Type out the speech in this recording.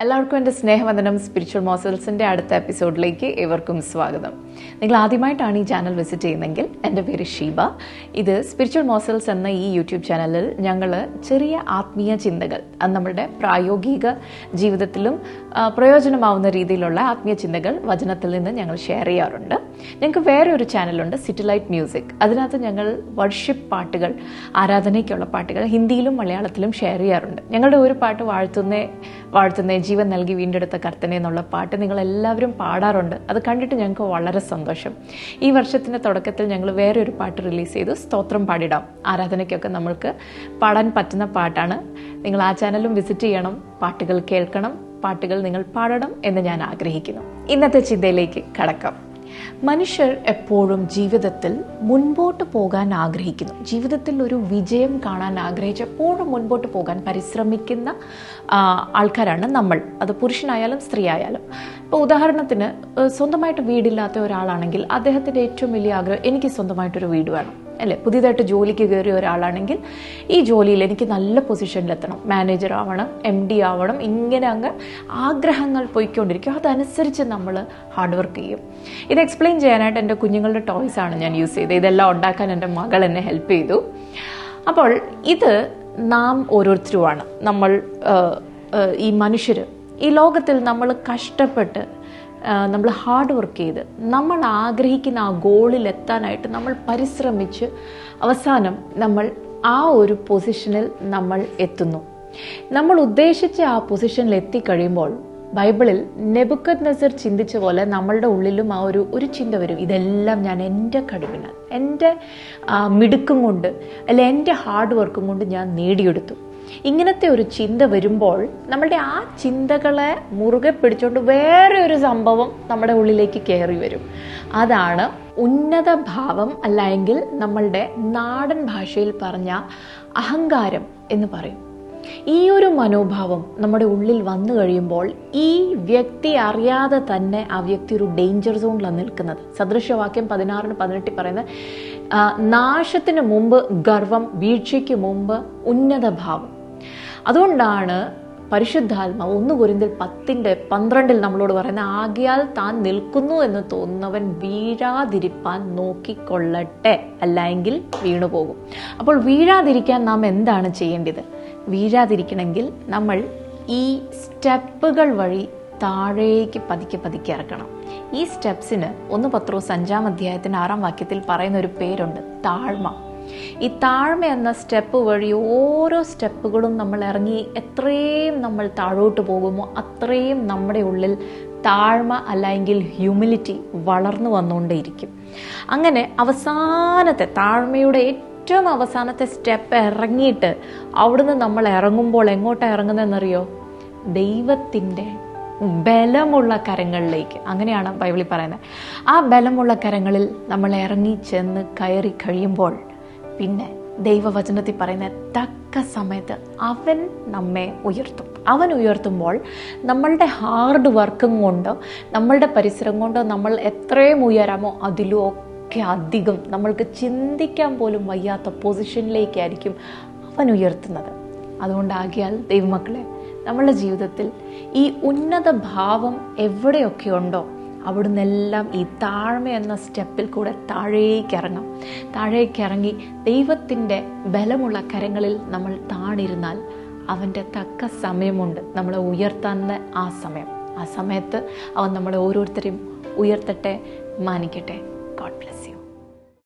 എല്ലാവർക്കും എൻ്റെ സ്നേഹവന്ദനം സ്പിരിച്വൽ മോസൽസിൻ്റെ അടുത്ത എപ്പിസോഡിലേക്ക് ഏവർക്കും സ്വാഗതം നിങ്ങൾ ആദ്യമായിട്ടാണ് ഈ ചാനൽ വിസിറ്റ് ചെയ്യുന്നതെങ്കിൽ എൻ്റെ പേര് ഷീബ ഇത് സ്പിരിച്വൽ മോസൽസ് എന്ന ഈ യൂട്യൂബ് ചാനലിൽ ഞങ്ങൾ ചെറിയ ആത്മീയ ചിന്തകൾ അത് നമ്മുടെ പ്രായോഗിക ജീവിതത്തിലും ആ, പ്രയോജനമാവുന്ന രീതിയിലുള്ള ആത്മീയ ചിന്തകൾ വചനത്തിൽ നിന്ന് ഞങ്ങൾ ഷെയർ ചെയ്യാറുണ്ട് ഞങ്ങൾക്ക് വേറെ ഒരു ചാനലുണ്ട് സിറ്റി ലൈറ്റ് മ്യൂസിക് അതിനകത്ത് ഞങ്ങൾ വർഷിപ്പ് പാട്ടുകൾ ആരാധനയ്ക്കുള്ള പാട്ടുകൾ ഹിന്ദിയിലും മലയാളത്തിലും ഷെയർ ചെയ്യാറുണ്ട് ഞങ്ങളുടെ ഒരു പാട്ട് വാഴ്ത്തുന്നേ വാഴ്ത്തുന്നേ ജീവൻ നൽകി വീണ്ടെടുത്ത കർത്തനെ എന്നുള്ള പാട്ട് നിങ്ങൾ എല്ലാവരും പാടാറുണ്ട് അത് കണ്ടിട്ട് ഞങ്ങൾക്ക് വളരെ സന്തോഷം ഈ വർഷത്തിൻ്റെ തുടക്കത്തിൽ ഞങ്ങൾ വേറെ ഒരു പാട്ട് റിലീസ് ചെയ്തു സ്തോത്രം പാടിടാം ആരാധനയ്ക്കൊക്കെ നമ്മൾക്ക് പാടാൻ പറ്റുന്ന പാട്ടാണ് നിങ്ങൾ ആ ചാനലും വിസിറ്റ് ചെയ്യണം പാട്ടുകൾ കേൾക്കണം പാട്ടുകൾ നിങ്ങൾ പാടണം എന്ന് ഞാൻ ആഗ്രഹിക്കുന്നു ഇന്നത്തെ ചിന്തയിലേക്ക് കടക്കാം മനുഷ്യർ എപ്പോഴും ജീവിതത്തിൽ മുൻപോട്ട് പോകാൻ ആഗ്രഹിക്കുന്നു ജീവിതത്തിൽ ഒരു വിജയം കാണാൻ ആഗ്രഹിച്ച് എപ്പോഴും മുൻപോട്ട് പോകാൻ പരിശ്രമിക്കുന്ന ആ, ആൾക്കാരാണ് നമ്മൾ അത് പുരുഷനായാലും സ്ത്രീ ആയാലും ഇപ്പോൾ ഉദാഹരണത്തിന് ഏഹ്, സ്വന്തമായിട്ട് വീടില്ലാത്ത ഒരാളാണെങ്കിൽ അദ്ദേഹത്തിൻ്റെ ഏറ്റവും വലിയ ആഗ്രഹം എനിക്ക് സ്വന്തമായിട്ടൊരു വീട് വേണം അല്ലേ പുതിയതായിട്ട് ജോലിക്ക് കയറിയ ഒരാളാണെങ്കിൽ ഈ ജോലിയിൽ എനിക്ക് നല്ല പൊസിഷനിലെത്തണം മാനേജർ ആവണം എം ഡി ആവണം ഇങ്ങനെ അങ്ങ് ആഗ്രഹങ്ങൾ പോയിക്കൊണ്ടിരിക്കും അതനുസരിച്ച് നമ്മൾ ഹാർഡ് വർക്ക് ചെയ്യും ഇത് എക്സ്പ്ലെയിൻ ചെയ്യാനായിട്ട് എൻ്റെ കുഞ്ഞുങ്ങളുടെ ടോയ്സ് ആണ് ഞാൻ യൂസ് ചെയ്തത് ഇതെല്ലാം ഉണ്ടാക്കാൻ എൻ്റെ മകൾ എന്നെ ഹെൽപ്പ് ചെയ്തു അപ്പോൾ ഇത് നാം ഓരോരുത്തരുമാണ് നമ്മൾ ആ, ആ, ഈ മനുഷ്യർ ഈ ലോകത്തിൽ നമ്മൾ കഷ്ടപ്പെട്ട് നമ്മൾ ഹാർഡ് വർക്ക് ചെയ്ത് നമ്മൾ ആഗ്രഹിക്കുന്ന ആ ഗോളിൽ എത്താനായിട്ട് നമ്മൾ പരിശ്രമിച്ച് അവസാനം നമ്മൾ ആ ഒരു പൊസിഷനിൽ നമ്മൾ എത്തുന്നു നമ്മൾ ഉദ്ദേശിച്ച ആ പൊസിഷനിൽ എത്തിക്കഴിയുമ്പോൾ ബൈബിളിൽ നെബുക്കത് നസർ ചിന്തിച്ച പോലെ നമ്മളുടെ ഉള്ളിലും ആ ഒരു ഒരു ചിന്ത വരും ഇതെല്ലാം ഞാൻ എൻ്റെ കഴിവിനാൽ എൻ്റെ ആ, മിടുക്കും കൊണ്ട് അല്ല എൻ്റെ ഹാർഡ് വർക്കും കൊണ്ട് ഞാൻ നേടിയെടുത്തു ഇങ്ങനത്തെ ഒരു ചിന്ത വരുമ്പോൾ നമ്മളുടെ ആ ചിന്തകളെ മുറുകെ പിടിച്ചുകൊണ്ട് വേറെ ഒരു സംഭവം നമ്മുടെ ഉള്ളിലേക്ക് കയറി വരും അതാണ് ഉന്നത ഭാവം അല്ലെങ്കിൽ നമ്മളുടെ നാടൻ ഭാഷയിൽ പറഞ്ഞ അഹങ്കാരം എന്ന് പറയും ഈ ഒരു മനോഭാവം നമ്മുടെ ഉള്ളിൽ വന്നു കഴിയുമ്പോൾ ഈ വ്യക്തി അറിയാതെ തന്നെ ആ വ്യക്തി ഒരു ഡേഞ്ചർ സോണിലാണ് നിൽക്കുന്നത് സദൃശവാക്യം പതിനാറിന് പതിനെട്ടിൽ പറയുന്നത് ആ, നാശത്തിന് മുമ്പ് ഗർവം വീഴ്ചയ്ക്ക് മുമ്പ് ഉന്നത ഭാവം അതുകൊണ്ടാണ് പരിശുദ്ധാത്മാവ് ഒന്ന് കുരിന്തിൽ പത്തിൻ്റെ പന്ത്രണ്ടിൽ നമ്മളോട് പറയുന്ന ആകിയാൽ താൻ നിൽക്കുന്നു എന്ന് തോന്നുന്നവൻ വീഴാതിരിപ്പാൻ നോക്കിക്കൊള്ളട്ടെ അല്ലെങ്കിൽ വീണുപോകും അപ്പോൾ വീഴാതിരിക്കാൻ നാം എന്താണ് ചെയ്യേണ്ടത് വീഴാതിരിക്കണമെങ്കിൽ നമ്മൾ ഈ സ്റ്റെപ്പുകൾ വഴി താഴേക്ക് പതുക്കെ പതുക്കെ ഇറക്കണം ഈ സ്റ്റെപ്സിന് ഒന്ന് പത്രോസ് അഞ്ചാം അധ്യായത്തിന് ആറാം വാക്യത്തിൽ പറയുന്ന ഒരു പേരുണ്ട് താഴ്മ ഈ താഴ്മ എന്ന സ്റ്റെപ്പ് വഴി ഓരോ സ്റ്റെപ്പുകളും നമ്മൾ ഇറങ്ങി എത്രയും നമ്മൾ താഴോട്ട് പോകുമോ അത്രയും നമ്മുടെ ഉള്ളിൽ താഴ്മ അല്ലെങ്കിൽ ഹ്യൂമിലിറ്റി വളർന്നു വന്നുകൊണ്ടേയിരിക്കും അങ്ങനെ അവസാനത്തെ താഴ്മയുടെ ഏറ്റവും അവസാനത്തെ സ്റ്റെപ്പ് ഇറങ്ങിയിട്ട് അവിടുന്ന് നമ്മൾ ഇറങ്ങുമ്പോൾ എങ്ങോട്ടാണ് ഇറങ്ങുന്നതെന്നറിയോ ദൈവത്തിൻ്റെ ബലമുള്ള കരങ്ങളിലേക്ക് അങ്ങനെയാണ് ബൈബിളിൽ പറയുന്നത് ആ ബലമുള്ള കരങ്ങളിൽ നമ്മൾ ഇറങ്ങി ചെന്ന് കയറി കഴിയുമ്പോൾ പിന്നെ ദൈവവചനത്തിൽ പറയുന്ന തക്ക സമയത്ത് അവൻ നമ്മെ ഉയർത്തും അവൻ ഉയർത്തുമ്പോൾ നമ്മളുടെ ഹാർഡ് വർക്കും കൊണ്ടോ നമ്മളുടെ പരിസരം കൊണ്ടോ നമ്മൾ എത്രയും ഉയരാമോ അതിലും ഒക്കെ അധികം നമ്മൾക്ക് ചിന്തിക്കാൻ പോലും വയ്യാത്ത പൊസിഷനിലേക്കായിരിക്കും അവൻ ഉയർത്തുന്നത് അതുകൊണ്ടാകിയാൽ ദൈവമക്കളെ നമ്മളുടെ ജീവിതത്തിൽ ഈ ഉന്നത ഭാവം എവിടെയൊക്കെ ഉണ്ടോ അവിടുന്നെല്ലാം ഈ താഴ്മ എന്ന സ്റ്റെപ്പിൽ കൂടെ താഴേക്ക് ഇറങ്ങാം താഴേക്ക് ഇറങ്ങി ദൈവത്തിൻ്റെ ബലമുള്ള കരങ്ങളിൽ നമ്മൾ താണിരുന്നാൽ അവൻ്റെ തക്ക സമയമുണ്ട് നമ്മളെ ഉയർത്താൻ ആ സമയം ആ സമയത്ത് അവൻ നമ്മളെ ഓരോരുത്തരെയും ഉയർത്തട്ടെ മാനിക്കട്ടെ ഗോഡ് ബ്ലെസ് യു